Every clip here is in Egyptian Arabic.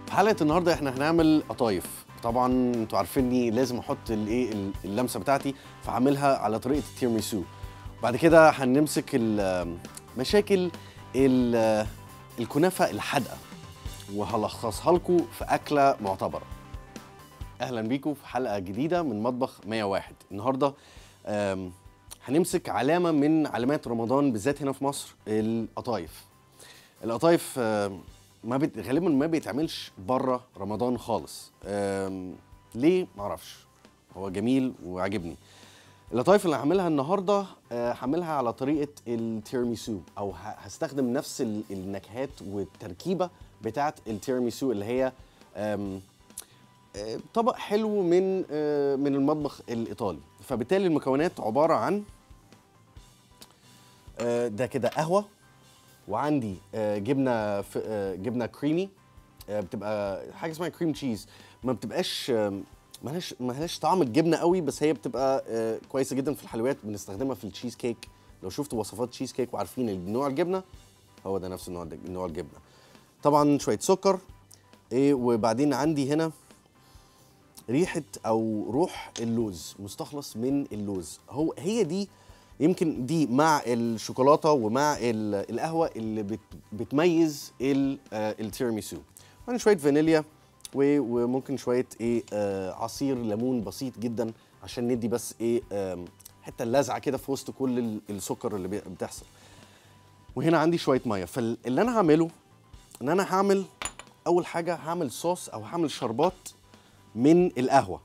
في حلقه النهارده احنا هنعمل قطايف طبعا انتوا عارفيني لازم احط الايه اللمسه بتاعتي فهعملها على طريقه التيرميسو بعد كده هنمسك ال- مشاكل ال- الكنافه الحادقه وهلخصها لكم في اكله معتبره اهلا بيكم في حلقه جديده من مطبخ 101 النهارده آم، هنمسك علامه من علامات رمضان بالذات هنا في مصر القطايف القطايف آم، ما بت... غالبا ما بيتعملش بره رمضان خالص آم، ليه معرفش هو جميل وعجبني القطايف اللي هعملها النهارده آه، هعملها على طريقه التيرميسو او ه- هستخدم نفس ال- النكهات والتركيبه بتاعه التيرميسو اللي هي آم، آه، طبق حلو من آه، من المطبخ الايطالي فبالتالي المكونات عباره عن آه، ده كده قهوه وعندي آه، جبنه ف- آه، جبنه كريمي آه، بتبقى حاجه اسمها كريم تشيز ما بتبقاش آم، ملهاش ملهاش طعم الجبنه قوي بس هي بتبقى آه، كويسه جدا في الحلويات بنستخدمها في التشيز كيك لو شفتوا وصفات تشيز كيك وعارفين نوع الجبنه هو ده نفس النوع ده نوع الجبنه طبعا شويه سكر ايه وبعدين عندي هنا ريحه او روح اللوز مستخلص من اللوز هو هي دي يمكن دي مع الشوكولاته ومع ال- القهوه اللي بت بتميز ال- آه، التيراميسو وبعدين شويه فانيليا و- وممكن شويه ايه آه عصير ليمون بسيط جدا عشان ندي بس ايه آم، حته لزعه كده في وسط كل ال- السكر اللي بي- بتحصل وهنا عندي شويه ميه فاللي انا هعمله ان انا هعمل اول حاجه هعمل صوص او هعمل شربات من القهوه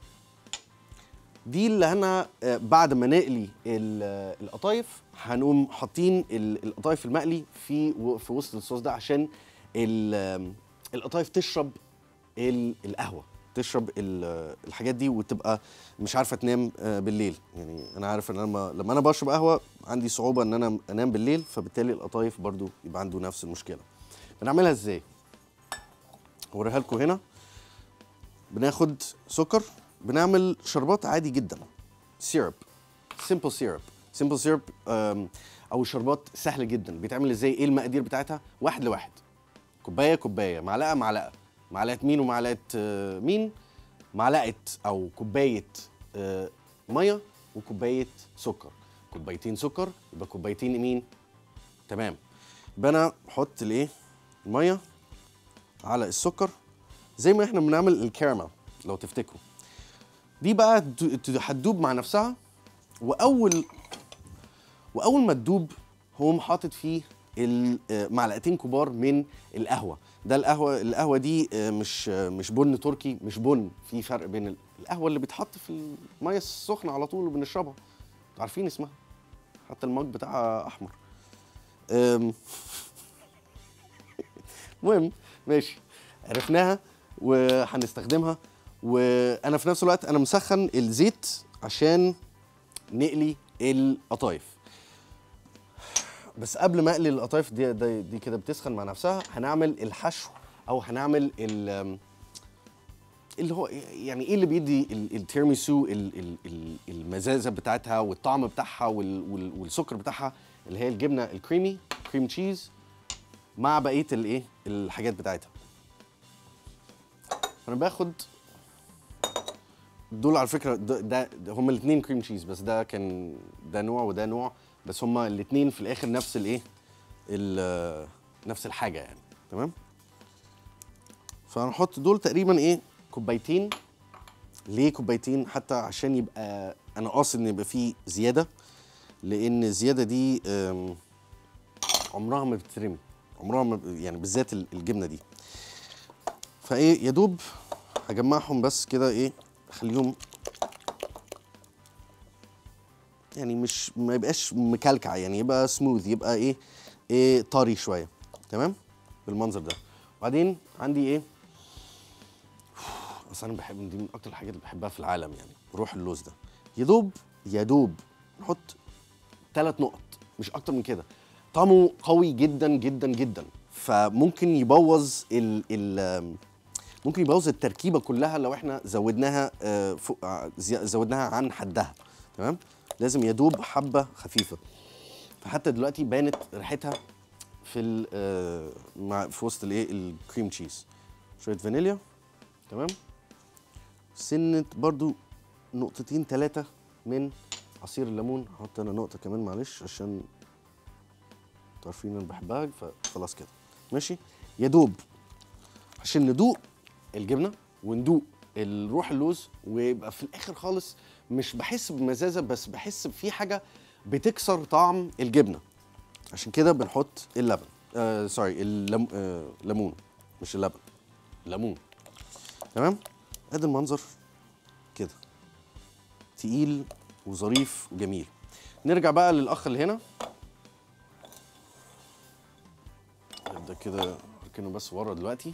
دي اللي انا آه، بعد ما نقلي ال- آه، القطايف هنقوم حاطين ال- القطايف المقلي في و- في وسط الصوص ده عشان ال- آم، القطايف تشرب ال- القهوه تشرب ال- آه، الحاجات دي وتبقى مش عارفه تنام آه، بالليل يعني انا عارف ان انا لما- لما انا بشرب قهوه عندي صعوبه ان انا انام بالليل فبالتالي القطايف برضو يبقى عنده نفس المشكله بنعملها ازاي هوريها لكم هنا بناخد سكر بنعمل شربات عادي جدا سيرب سيمبل سيرب سيمبل سيرب او شربات سهل جدا بيتعمل ازاي ايه المقادير بتاعتها واحد لواحد كوبايه كوبايه معلقه معلقه معلقه مين ومعلقه آه، مين معلقه او كوبايه آه، ميه وكوبايه سكر كوبايتين سكر يبقى كوبايتين مين تمام يبقى انا احط الايه الميه على السكر زي ما احنا بنعمل الكراميل لو تفتكروا دي بقى د- ت- هتدوب مع نفسها واول واول ما تدوب هقوم حاطط فيه ال- آه، معلقتين كبار من القهوه ده القهوه القهوه دي آه، مش آه، مش بن تركي مش بن في فرق بين ال- القهوه اللي بيتحط في الميه السخنه على طول وبنشربها انتوا عارفين اسمها حتى المج بتاعها احمر أم، المهم ماشي عرفناها وهنستخدمها وانا في نفس الوقت انا مسخن الزيت عشان نقلي القطايف بس قبل ما اقلي القطايف دي دي, دي كده بتسخن مع نفسها هنعمل الحشو او هنعمل ال اللي هو يعني ايه اللي بيدي ال- التيرميسو ال- ال- ال- المزازه بتاعتها والطعم بتاعها وال- وال- والسكر بتاعها اللي هي الجبنه الكريمي كريم تشيز مع بقيه الايه الحاجات بتاعتها انا باخد دول على فكره ده, ده, ده هما الاثنين كريم تشيز بس ده كان ده نوع وده نوع بس هما الاثنين في الاخر نفس الايه ال- نفس الحاجه يعني تمام فهنحط دول تقريبا ايه كوبايتين ليه كوبايتين حتى عشان يبقى انا قاصد ان يبقى فيه زياده لان الزياده دي أم، عمرها ما بتترمي عمرها ما ب- يعني بالذات ال- الجبنه دي فايه يا دوب هجمعهم بس كده ايه اخليهم يعني مش ما يبقاش مكلكع يعني يبقى سموث يبقى ايه ايه طري شويه تمام بالمنظر ده وبعدين عندي ايه اصل انا بحب دي من اكتر الحاجات اللي بحبها في العالم يعني روح اللوز ده يا دوب يا دوب نحط ثلاث نقط مش اكتر من كده طعمه قوي جدا جدا جدا فممكن يبوظ ال ال ممكن يبوظ التركيبه كلها لو احنا زودناها آه، فوق آه، زي- زودناها عن حدها تمام لازم يدوب حبه خفيفه فحتى دلوقتي بانت ريحتها في ال- آه، مع في وسط الايه الكريم تشيز شويه فانيليا تمام سنه برضو نقطتين ثلاثه من عصير الليمون هحط انا نقطه كمان معلش عشان انتوا عارفين انا بحبها فخلاص كده ماشي يا دوب عشان ندوق الجبنه وندوق الروح اللوز ويبقى في الاخر خالص مش بحس بمزازه بس بحس في حاجه بتكسر طعم الجبنه عشان كده بنحط اللبن آه سوري اللم... آه ليمون مش اللبن ليمون تمام ادي المنظر كده تقيل وظريف وجميل نرجع بقى للاخ اللي هنا نبدا كده اركنه بس ورا دلوقتي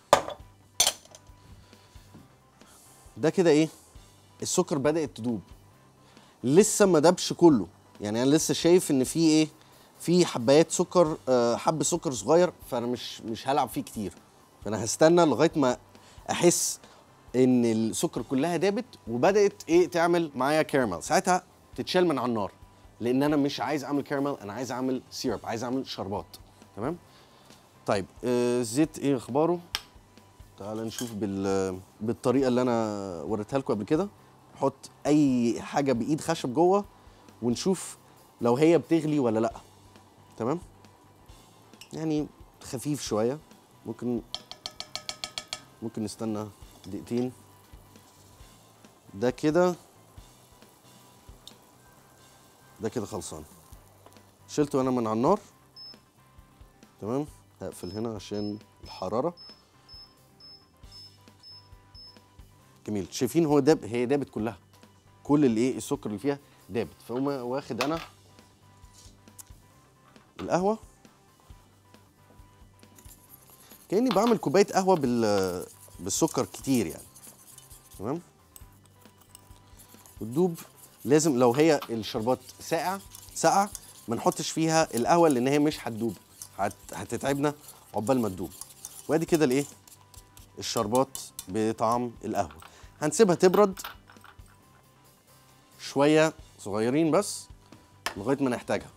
ده كده ايه السكر بدات تدوب لسه ما دابش كله يعني انا لسه شايف ان في ايه في حبايات سكر آه، حب سكر صغير فانا مش مش هلعب فيه كتير فانا هستنى لغايه ما احس ان السكر كلها دابت وبدات ايه تعمل معايا كراميل ساعتها تتشال من على النار لان انا مش عايز اعمل كراميل انا عايز اعمل سيرب عايز اعمل شربات تمام طيب آه، الزيت ايه اخباره تعال نشوف بال بالطريقه اللي انا وريتها لكم قبل كده نحط اي حاجه بايد خشب جوه ونشوف لو هي بتغلي ولا لا تمام يعني خفيف شويه ممكن ممكن نستنى دقيقتين ده كده ده كده خلصان شلته انا من على النار تمام هقفل هنا عشان الحراره جميل شايفين هو داب هي دابت كلها كل اللي ايه السكر اللي فيها دابت فاقوم واخد انا القهوه كاني بعمل كوبايه قهوه بال بالسكر كتير يعني تمام وتدوب لازم لو هي الشربات ساقع ساقعه ما نحطش فيها القهوه لان هي مش هتدوب هت... هتتعبنا عقبال ما تدوب وادي كده الايه الشربات بطعم القهوه هنسيبها تبرد شويه صغيرين بس لغايه ما نحتاجها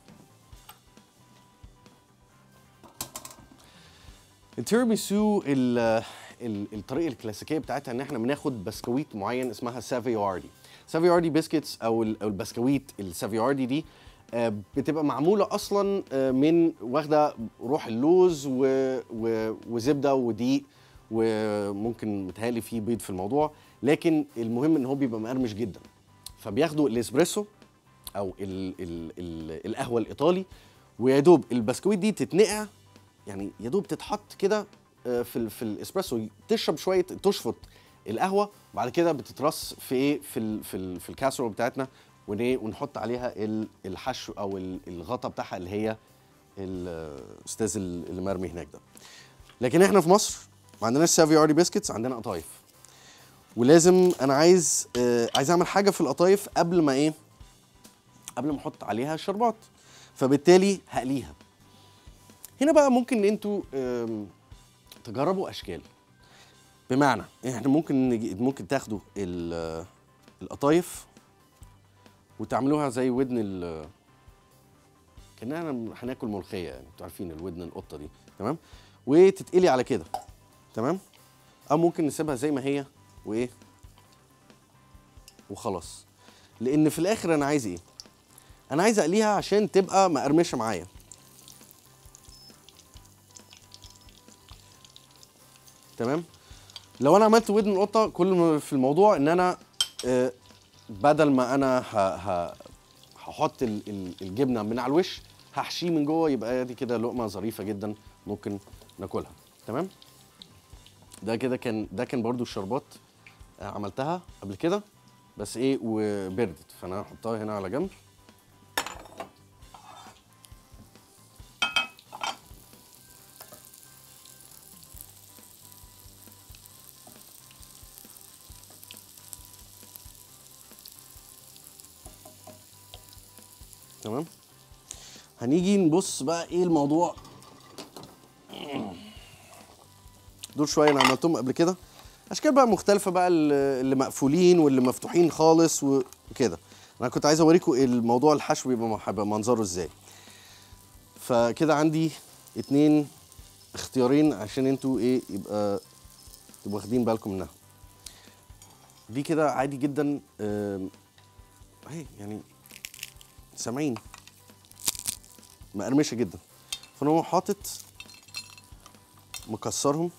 التيراميسو ال- ال- الطريقه الكلاسيكيه بتاعتها ان احنا بناخد بسكويت معين اسمها سافياردي سافياردي بيسكيتس او ال- أو البسكويت السافياردي دي آه، بتبقى معموله اصلا آه، من واخده روح اللوز و... و... وزبده ودقيق وممكن متهيألي فيه بيض في الموضوع لكن المهم ان هو بيبقى مقرمش جدا فبياخدوا الاسبريسو او ال ال ال القهوه الايطالي ويا دوب البسكويت دي تتنقع يعني يا دوب تتحط كده آه، في ال- في الاسبريسو تشرب شويه تشفط القهوه وبعد كده بتترص في ايه في ال في ال في الكاسرول بتاعتنا ون- إيه؟ ونحط عليها ال- الحشو او ال- الغطا بتاعها اللي هي الاستاذ اللي مرمي هناك ده لكن احنا في مصر ما عندناش سافياري بيسكتس عندنا قطايف ولازم انا عايز آه عايز اعمل حاجه في القطايف قبل ما ايه قبل ما احط عليها الشربات فبالتالي هقليها هنا بقى ممكن ان انتوا آم، تجربوا اشكال بمعنى احنا ممكن نجي ممكن تاخدوا ال- القطايف وتعملوها زي ودن ال كاننا هناكل ملوخيه يعني انتوا عارفين الودن القطه دي تمام وتتقلي على كده تمام او ممكن نسيبها زي ما هي وايه وخلاص لان في الاخر انا عايز ايه انا عايز اقليها عشان تبقى مقرمشه معايا تمام لو انا عملت ودن القطه كل ما في الموضوع ان انا آه، بدل ما انا ه- ه- هحط ال- ال- الجبنه من على الوش هحشيه من جوه يبقى دي كده لقمه ظريفه جدا ممكن ناكلها تمام ده كده كان ده كان برضو الشربات آه، عملتها قبل كده بس ايه وبردت فانا هحطها هنا على جنب تمام هنيجي نبص بقى ايه الموضوع دول شويه انا عملتهم قبل كده اشكال بقى مختلفه بقى ال- اللي مقفولين واللي مفتوحين خالص و- وكده انا كنت عايز اوريكم الموضوع الحشو يبقى هيبقى منظره ازاي فكده عندي اتنين اختيارين عشان انتوا ايه يبقى تبقوا واخدين بالكم منها دي كده عادي جدا آم، اهي يعني سامعين مقرمشه جدا فانا هو حاطط مكسرهم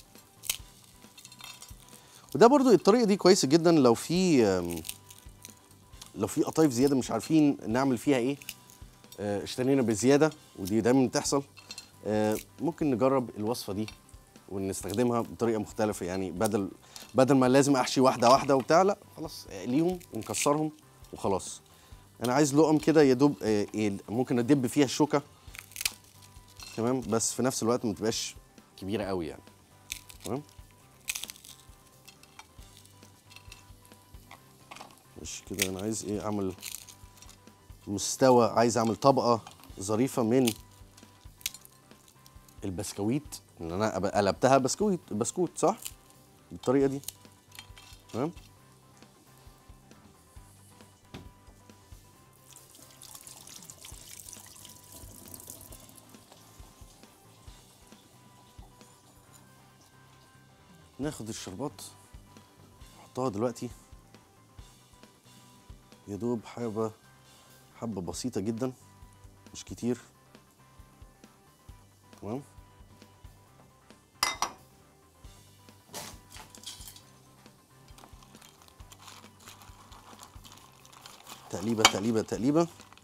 وده برضو الطريقه دي كويسه جدا لو في آم، لو في قطايف زياده مش عارفين نعمل فيها ايه آه، اشترينا بزياده ودي دايما بتحصل آه، ممكن نجرب الوصفه دي ونستخدمها بطريقه مختلفه يعني بدل بدل ما لازم احشي واحده واحده وبتاع لا خلاص اقليهم ونكسرهم وخلاص انا عايز لقم كده يا دوب آه، إيه، ممكن ادب فيها الشوكه تمام بس في نفس الوقت ما تبقاش كبيره قوي يعني تمام مش كده انا عايز ايه اعمل مستوى عايز اعمل طبقه ظريفه من البسكويت ان انا أبقى قلبتها بسكويت بسكوت صح بالطريقه دي تمام ناخد الشربات نحطها دلوقتي يا دوب حبه حبه بسيطه جدا مش كتير تمام تقليبه تقليبه تقليبه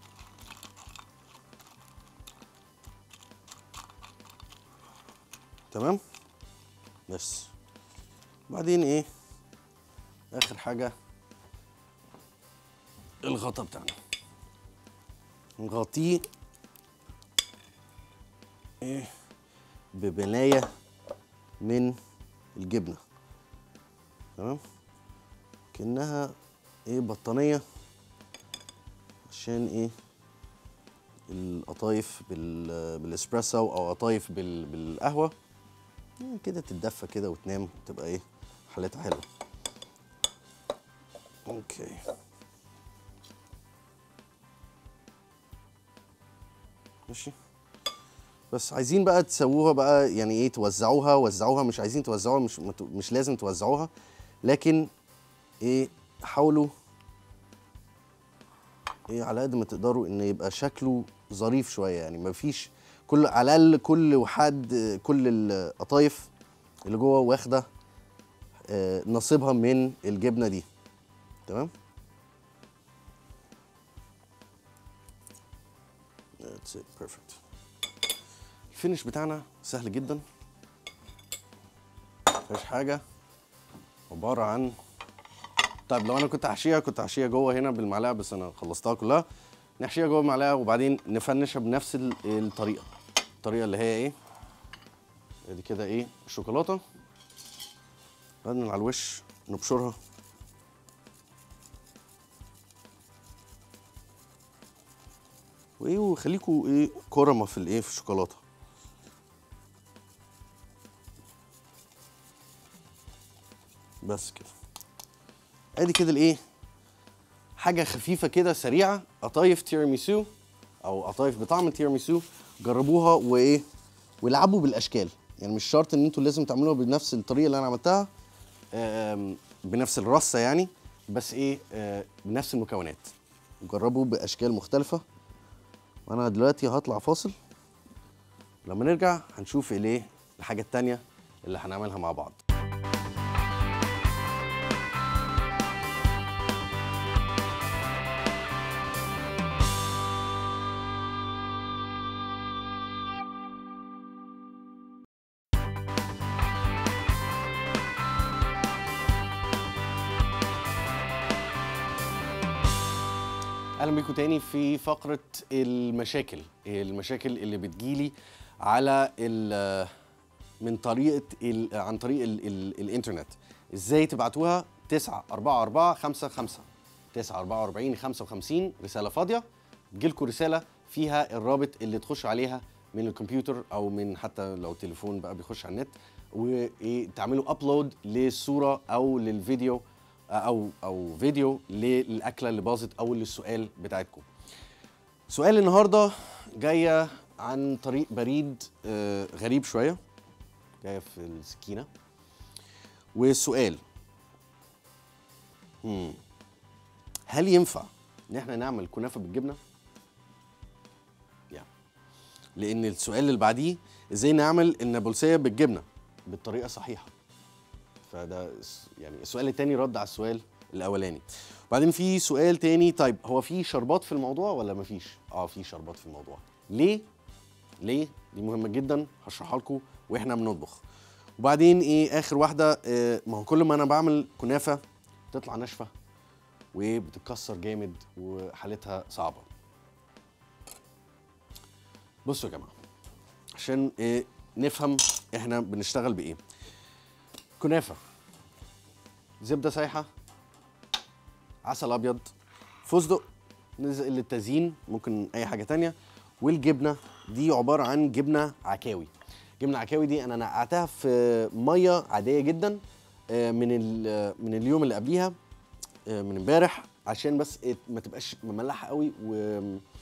تمام بس بعدين ايه اخر حاجه الغطا بتاعنا نغطيه ايه ببنايه من الجبنه تمام كانها ايه بطانيه عشان ايه القطايف بال بالاسبريسو او قطايف بال بالقهوه إيه كده تتدفى كده وتنام تبقى ايه حالتها حلوه اوكي ماشي بس عايزين بقى تسووها بقى يعني ايه توزعوها وزعوها مش عايزين توزعوها مش ما تو- مش لازم توزعوها لكن ايه حاولوا ايه على قد ما تقدروا ان يبقى شكله ظريف شويه يعني ما فيش كل على الاقل كل وحد كل القطايف اللي جوه واخده آه، نصيبها من الجبنه دي تمام That's it perfect الفينش بتاعنا سهل جدا مفيش حاجه عباره عن طيب لو انا كنت هحشيها كنت هحشيها جوه هنا بالمعلقه بس انا خلصتها كلها نحشيها جوه المعلقه وبعدين نفنشها بنفس ال- الطريقه الطريقه اللي هي ايه ادي كده ايه الشوكولاته بعدين على الوش نبشرها وايه وخليكوا ايه كرمه في الايه في الشوكولاته بس كده ادي كده الايه حاجه خفيفه كده سريعه قطايف تيراميسو او قطايف بطعم التيراميسو جربوها وايه والعبوا بالاشكال يعني مش شرط ان انتوا لازم تعملوها بنفس الطريقه اللي انا عملتها آم، بنفس الرصه يعني بس ايه آه، بنفس المكونات جربوا باشكال مختلفه وانا دلوقتي هطلع فاصل لما نرجع هنشوف الايه الحاجه التانية اللي هنعملها مع بعض اهلا بيكم تاني في فقره المشاكل المشاكل اللي بتجيلي على ال من طريقه ال عن طريق ال ال الانترنت ازاي تبعتوها 9 4 4 5 5 9 44 55 رساله فاضيه تجيلكم رساله فيها الرابط اللي تخش عليها من الكمبيوتر او من حتى لو تليفون بقى بيخش على النت وتعملوا ابلود للصوره او للفيديو او او فيديو للاكله اللي باظت او للسؤال بتاعتكم سؤال النهارده جايه عن طريق بريد آه، غريب شويه جايه في السكينه والسؤال مم. هل ينفع ان احنا نعمل كنافه بالجبنه يعني لان السؤال اللي بعديه ازاي نعمل النابلسيه بالجبنه بالطريقه الصحيحه فده س- يعني السؤال التاني رد على السؤال الاولاني وبعدين في سؤال تاني طيب هو في شربات في الموضوع ولا مفيش اه في شربات في الموضوع ليه ليه دي مهمه جدا هشرحها لكم واحنا بنطبخ وبعدين ايه اخر واحده آه ما هو كل ما انا بعمل كنافه بتطلع ناشفه وبتتكسر جامد وحالتها صعبه بصوا يا جماعه عشان إيه نفهم احنا بنشتغل بايه كنافه زبده سايحه عسل ابيض فستق نزق للتزيين ممكن اي حاجه تانية والجبنه دي عباره عن جبنه عكاوي جبنه عكاوي دي انا نقعتها في ميه عاديه جدا آه، من ال- من اليوم اللي قبليها آه، من امبارح عشان بس إيه ما تبقاش مملحه قوي و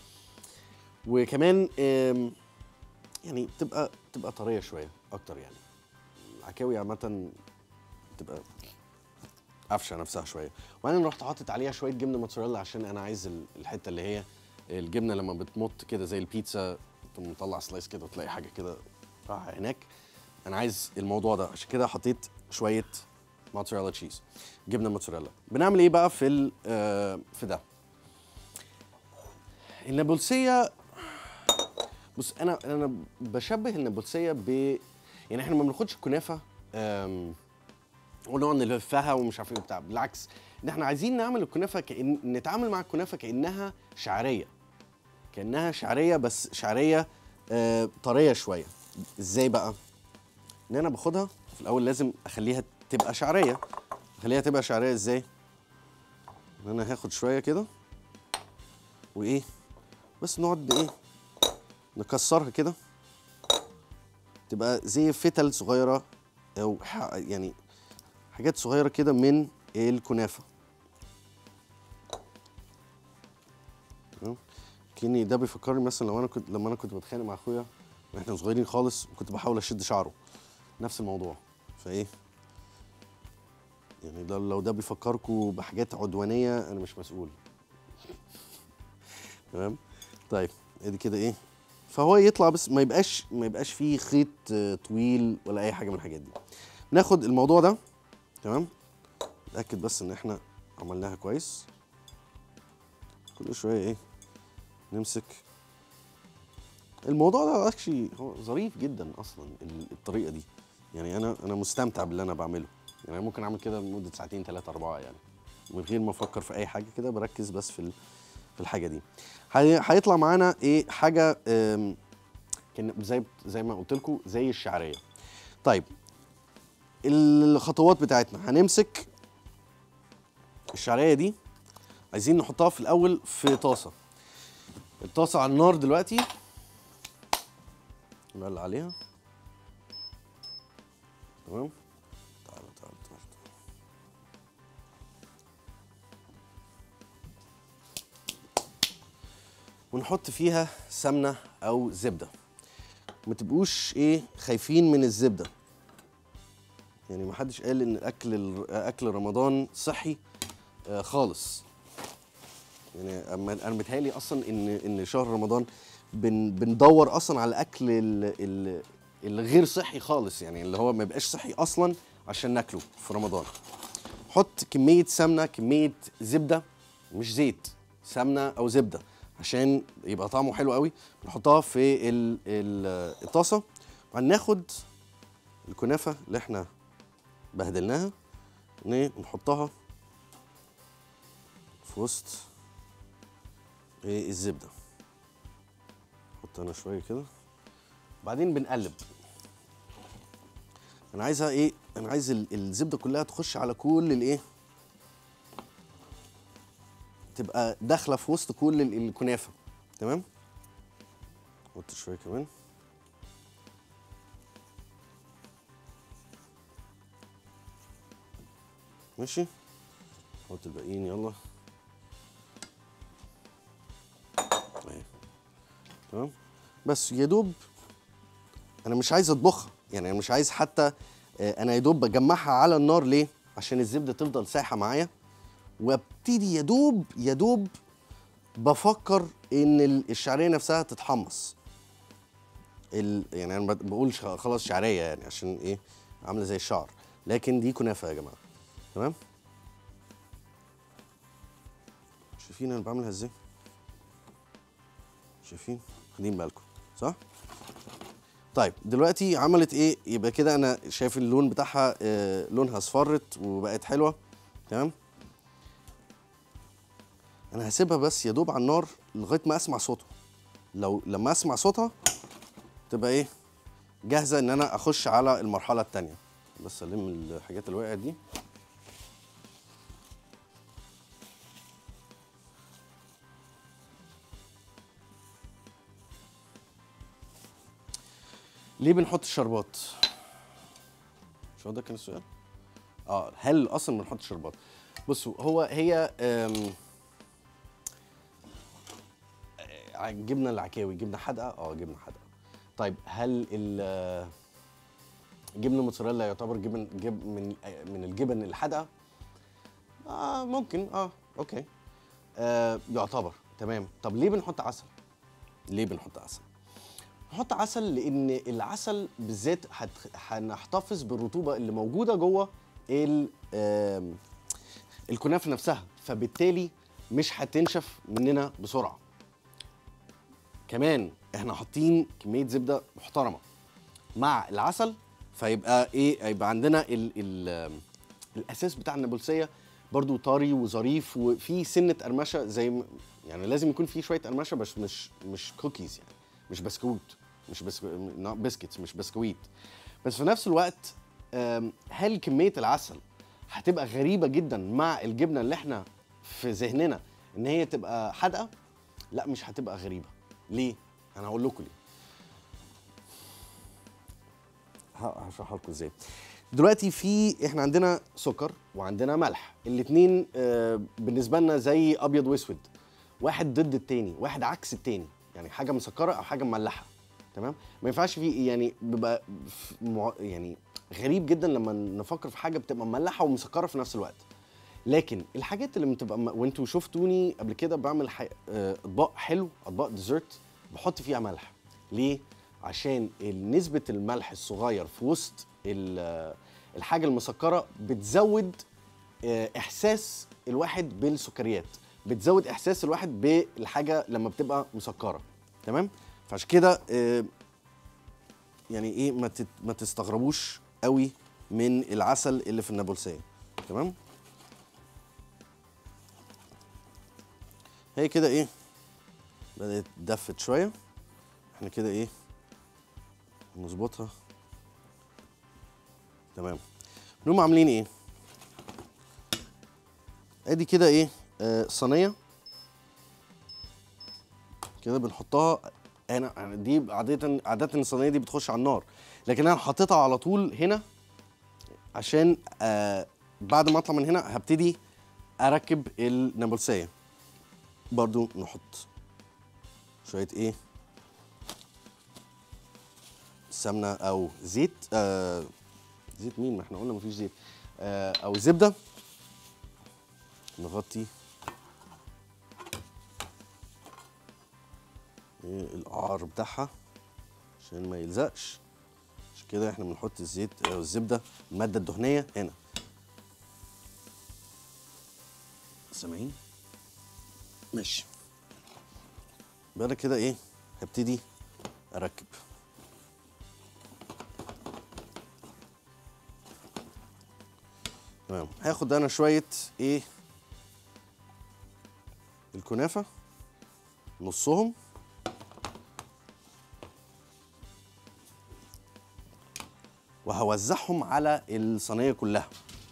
وكمان آم، يعني تبقى تبقى طريه شويه اكتر يعني العكاوي عامه تبقى قفشه نفسها شويه وبعدين رحت حاطط عليها شويه جبنه موتزاريلا عشان انا عايز ال- الحته اللي هي الجبنه لما بتمط كده زي البيتزا تقوم مطلع سلايس كده وتلاقي حاجه كده راح هناك انا عايز الموضوع ده عشان كده حطيت شويه موتزاريلا تشيز جبنه موتزاريلا بنعمل ايه بقى في ال- آه، في ده النابلسيه بص انا انا بشبه النابلسيه ب يعني احنا ما بناخدش الكنافه آم، ونقعد نلفها ومش عارف ايه بتاع بالعكس ان احنا عايزين نعمل الكنافه كأن نتعامل مع الكنافه كانها شعريه كانها شعريه بس شعريه آه طريه شويه ازاي بقى ان انا باخدها في الاول لازم اخليها تبقى شعريه اخليها تبقى شعريه ازاي ان انا هاخد شويه كده وايه بس نقعد ايه نكسرها كده تبقى زي فتل صغيره او ح- يعني حاجات صغيره كده من الكنافه تمام؟ كأني ده بيفكرني مثلا لو انا كنت لما انا كنت بتخانق مع اخويا واحنا صغيرين خالص وكنت بحاول اشد شعره نفس الموضوع فايه يعني ده لو ده بيفكركم بحاجات عدوانيه انا مش مسؤول تمام طيب ادي كده ايه فهو يطلع بس ما يبقاش ما يبقاش فيه خيط آه، طويل ولا اي حاجه من الحاجات دي ناخد الموضوع ده تمام نتاكد بس ان احنا عملناها كويس كل شويه ايه نمسك الموضوع ده اكشلي هو ظريف جدا اصلا ال- الطريقه دي يعني انا انا مستمتع باللي انا بعمله يعني أنا ممكن اعمل كده لمده ساعتين ثلاثه اربعه يعني من غير ما افكر في اي حاجه كده بركز بس في ال- في الحاجه دي هي- هيطلع معانا ايه حاجه آم، كان زي زي ما قلت لكم زي الشعريه طيب الخطوات بتاعتنا هنمسك الشعريه دي عايزين نحطها في الاول في طاسه الطاسه على النار دلوقتي نولع عليها تمام تعالى تعالى تعالى ونحط فيها سمنه او زبده ما تبقوش ايه خايفين من الزبده يعني ما حدش قال ان اكل ال- اكل رمضان صحي آه خالص يعني اما انا متهيألي اصلا ان ان شهر رمضان بن بندور اصلا على الاكل ال- ال- الغير صحي خالص يعني اللي هو ما يبقاش صحي اصلا عشان ناكله في رمضان حط كميه سمنه كميه زبده مش زيت سمنه او زبده عشان يبقى طعمه حلو قوي نحطها في ال- ال- الطاسه وبعدين ناخد الكنافه اللي احنا بهدلناها ن- نحطها في وسط ايه الزبده احط انا شويه كده بعدين بنقلب انا عايزها ايه انا عايز ال- الزبده كلها تخش على كل الايه تبقى داخله في وسط كل ال- الكنافه تمام احط شويه كمان ماشي حط الباقيين يلا اهي تمام بس يا دوب انا مش عايز اطبخها يعني انا مش عايز حتى آه، انا يا دوب بجمعها على النار ليه عشان الزبده تفضل سايحه معايا وابتدي يا دوب يا دوب بفكر ان ال- الشعريه نفسها تتحمص ال... يعني انا ب- بقول ش- خلاص شعريه يعني عشان ايه عامله زي الشعر لكن دي كنافه يا جماعه تمام شايفين انا بعملها ازاي شايفين واخدين بالكم صح طيب دلوقتي عملت ايه يبقى كده انا شايف اللون بتاعها آه لونها اصفرت وبقت حلوه تمام انا هسيبها بس يا دوب على النار لغايه ما اسمع صوتها لو لما اسمع صوتها تبقى ايه جاهزه ان انا اخش على المرحله الثانيه بس الم الحاجات اللي وقعت دي ليه بنحط الشربات مش هو ده كان السؤال اه هل اصلا بنحط شربات بصوا هو هي آم، آه، جبنه العكاوي جبنه حادقه اه جبنه حادقه طيب هل ال جبنه موتزاريلا يعتبر جبن جب من آه، من الجبن الحادقه اه ممكن اه اوكي آه يعتبر تمام طب ليه بنحط عسل ليه بنحط عسل نحط عسل لان العسل بالذات هت- هنحتفظ بالرطوبه اللي موجوده جوه ال- آم، الكنافه نفسها فبالتالي مش هتنشف مننا بسرعه كمان احنا حاطين كميه زبده محترمه مع العسل فيبقى ايه هيبقى عندنا ال ال الاساس بتاع النابلسيه برضو طري وظريف وفي سنه قرمشه زي ما يعني لازم يكون في شويه قرمشه بس مش مش كوكيز يعني مش بسكوت مش بسكو... بسكتس مش بسكويت بس في نفس الوقت آم، هل كميه العسل هتبقى غريبه جدا مع الجبنه اللي احنا في ذهننا ان هي تبقى حادقه لا مش هتبقى غريبه ليه انا هقول لكم ليه ه- هشرحها لكم ازاي دلوقتي في احنا عندنا سكر وعندنا ملح الاثنين بالنسبه لنا زي ابيض واسود واحد ضد التاني واحد عكس التاني يعني حاجه مسكره او حاجه مملحه تمام ما ينفعش في يعني بيبقى في مع- يعني غريب جدا لما نفكر في حاجه بتبقى مملحه ومسكره في نفس الوقت لكن الحاجات اللي بتبقى م... وانتوا شفتوني قبل كده بعمل ح... آه، اطباق حلو اطباق ديزرت بحط فيها ملح ليه عشان نسبه الملح الصغير في وسط ال- آه، الحاجه المسكره بتزود آه، احساس الواحد بالسكريات بتزود احساس الواحد بالحاجه لما بتبقى مسكره تمام فعشان كده آه، يعني ايه ما تت- ما تستغربوش قوي من العسل اللي في النابلسيه تمام هي كده ايه بدات تدفت شويه احنا كده ايه نظبطها تمام نقوم عاملين ايه ادي كده ايه آه صينيه كده بنحطها انا أنا دي عاده عاده الصينيه دي بتخش على النار لكن انا حطيتها على طول هنا عشان آه بعد ما اطلع من هنا هبتدي اركب النابلسيه برضو نحط شويه ايه سمنه او زيت آه زيت مين ما احنا قلنا مفيش زيت آه او زبده نغطي إيه القعر بتاعها عشان ما يلزقش عشان كده احنا بنحط الزيت او الزبده الماده الدهنيه هنا سامعين ماشي بقى أنا كده ايه هبتدي اركب تمام هاخد انا شويه ايه الكنافه نصهم وهوزعهم على الصينيه كلها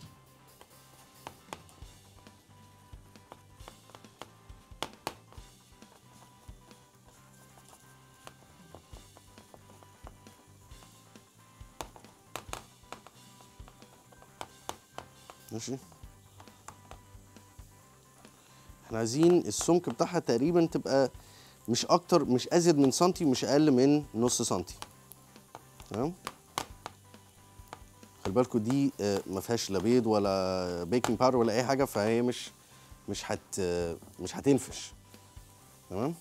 ماشي احنا عايزين السمك بتاعها تقريبا تبقى مش اكتر مش ازيد من سنتي ومش اقل من نص سنتي تمام خلي بالكوا دي آه، ما فيهاش لا بيض ولا بيكنج باودر ولا اي حاجه فهي مش مش هت مش هتنفش تمام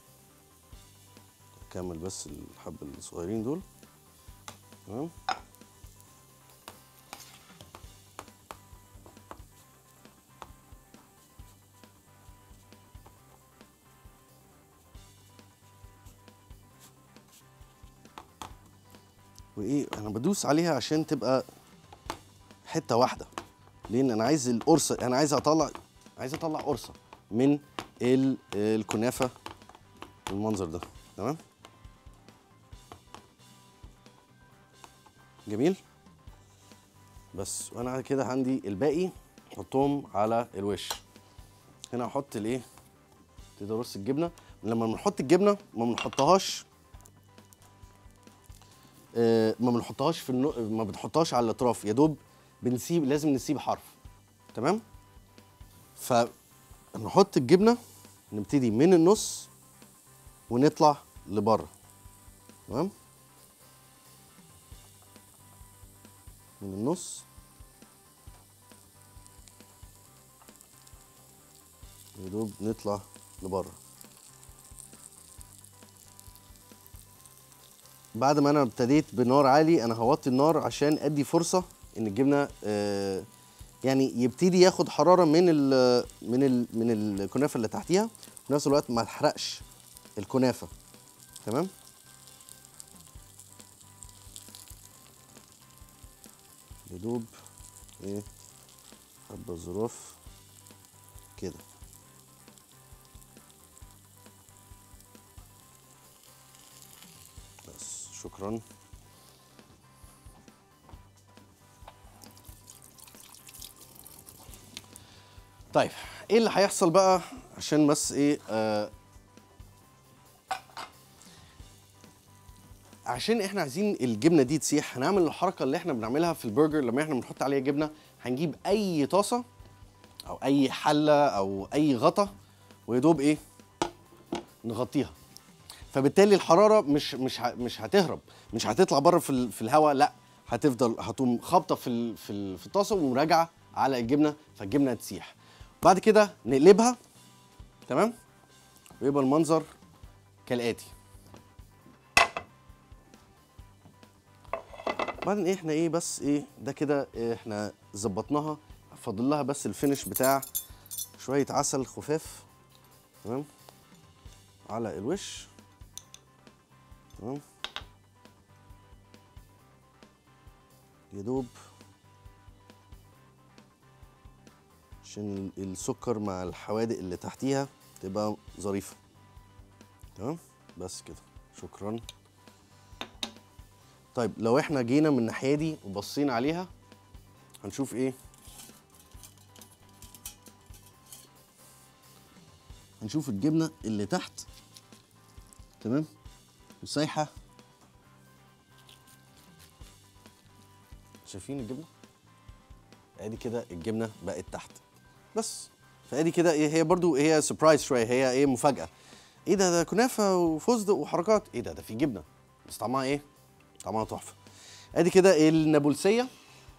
كمل بس الحبه الصغيرين دول تمام وايه انا بدوس عليها عشان تبقى حته واحده لان انا عايز القرصه انا عايز اطلع عايز اطلع قرصه من ال- الكنافه بالمنظر ده تمام جميل بس وانا كده عندي الباقي احطهم على الوش هنا احط الايه تقدر ارص الجبنه لما بنحط الجبنه ما بنحطهاش آه، ما بنحطهاش في النو... ما بنحطهاش على الاطراف يا دوب بنسيب لازم نسيب حرف تمام فنحط الجبنه نبتدي من النص ونطلع لبره تمام من النص يا دوب نطلع لبره بعد ما انا ابتديت بنار عالي انا هوطي النار عشان ادي فرصه ان الجبنه آه، يعني يبتدي ياخد حراره من ال من ال من الكنافه اللي تحتيها في نفس الوقت ما تحرقش الكنافه تمام يدوب ايه حبه ظروف كده بس شكرا طيب ايه اللي هيحصل بقى عشان بس ايه آه عشان احنا عايزين الجبنه دي تسيح هنعمل الحركه اللي احنا بنعملها في البرجر لما احنا بنحط عليها جبنه هنجيب اي طاسه او اي حله او اي غطا ويدوب ايه نغطيها فبالتالي الحراره مش مش ه- مش هتهرب مش هتطلع بره في ال- في الهواء لا هتفضل هتقوم خابطه في ال- في ال- في الطاسه ومراجعه على الجبنه فالجبنه تسيح بعد كده نقلبها تمام ويبقى المنظر كالاتي بعدين ايه احنا ايه بس ايه ده كده إيه احنا ظبطناها فاضل لها بس الفينش بتاع شويه عسل خفاف تمام على الوش تمام يا دوب عشان ال- السكر مع الحوادق اللي تحتيها تبقى ظريفه تمام بس كده شكرا طيب لو احنا جينا من الناحيه دي وبصينا عليها هنشوف ايه هنشوف الجبنه اللي تحت تمام وسايحه شايفين الجبنه ادي كده الجبنه بقت تحت بس فادي كده ايه هي برضو هي سربرايز شويه هي ايه مفاجاه ايه ده ده كنافه وفستق وحركات ايه ده ده في جبنه بس طعمها ايه طعمها تحفه ادي كده النابلسيه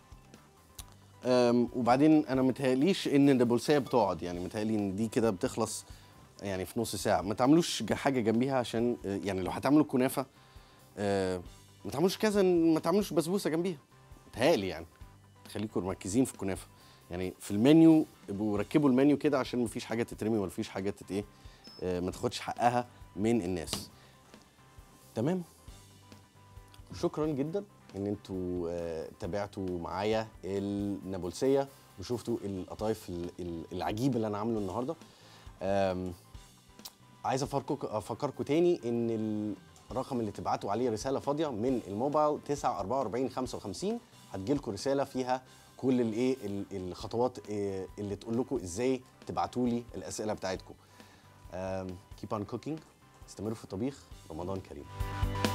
أم، وبعدين انا متهيأليش ان النابلسيه بتقعد يعني متهيألي ان دي كده بتخلص يعني في نص ساعه ما تعملوش ج- حاجه جنبيها عشان آه، يعني لو هتعملوا كنافه آه، ما تعملوش كذا ما تعملوش بسبوسه جنبيها متهيألي يعني خليكم مركزين في الكنافه يعني في المنيو ابقوا ركبوا المنيو كده عشان مفيش حاجه تترمي ولا مفيش حاجه تت ايه آه، ما تاخدش حقها من الناس تمام شكرا جدا ان انتوا آه، تابعتوا معايا النابلسيه وشفتوا القطايف ال- ال- العجيب اللي انا عامله النهارده آم، عايز افكركم افكركم تاني ان الرقم اللي تبعتوا عليه رساله فاضيه من الموبايل 944 55 هتجيلكم رساله فيها كل الايه ال- الخطوات آه، اللي تقول لكم ازاي تبعتوا لي الاسئله بتاعتكم كيب on cooking استمروا في الطبيخ رمضان كريم